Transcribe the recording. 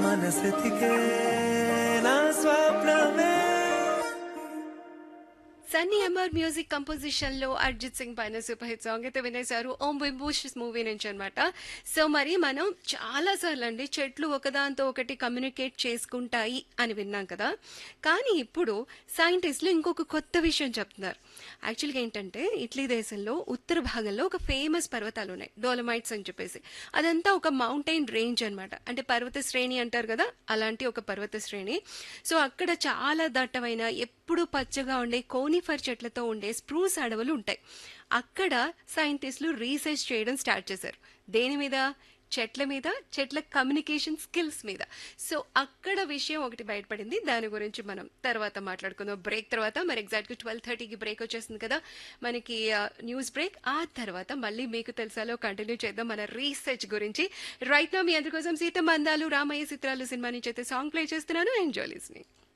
మనసెతికే నా స్వప్నమే Sunny MR music composition లో అర్జిత్ సింగ్ పైన సూపర్ హిట్ సాంగ్ అయితే వినేశారు ఓం బింబూష్ మూవీ నుంచి అనమాట సో మరి మనం చాలా సార్లు అండి చెట్లు ఒకదాంతో ఒకటి కమ్యూనికేట్ చేసుకుంటాయి అని విన్నాం కదా కానీ ఇప్పుడు సైంటిస్టులు ఇంకొక కొత్త విషయం చెప్తున్నారు యాక్చువల్గా ఏంటంటే ఇటలీ దేశంలో ఉత్తర భాగంలో ఒక ఫేమస్ పర్వతాలు ఉన్నాయి డోలమైట్స్ అని చెప్పేసి అదంతా ఒక మౌంటైన్ రేంజ్ అన్నమాట అంటే పర్వత శ్రేణి అంటారు కదా అలాంటి ఒక పర్వత శ్రేణి సో అక్కడ చాలా దట్టమైన ఎప్పుడు పచ్చగా ఉండే కోనిఫర్ చెట్లతో ఉండే స్ప్రూస్ అడవులు ఉంటాయి అక్కడ సైంటిస్టులు రీసెర్చ్ చేయడం స్టార్ట్ చేశారు దేని మీద చెట్ల మీద చెట్ల కమ్యూనికేషన్ స్కిల్స్ మీద సో అక్కడ విషయం ఒకటి బయటపడింది దాని గురించి మనం తర్వాత మాట్లాడుకుందాం బ్రేక్ తర్వాత మరి ఎగ్జాక్ట్గా ట్వెల్వ్ థర్టీకి బ్రేక్ వచ్చేస్తుంది కదా మనకి న్యూస్ బ్రేక్ ఆ తర్వాత మళ్ళీ మీకు తెలుసాలో కంటిన్యూ చేద్దాం మన రీసెర్చ్ గురించి రైట్ నా మీ అందరి కోసం సీత మందాలు రామయ్య చిత్రాలు సినిమా నుంచి అయితే సాంగ్ ప్లే చేస్తున్నాను ఎంజాయ్ లిస్నింగ్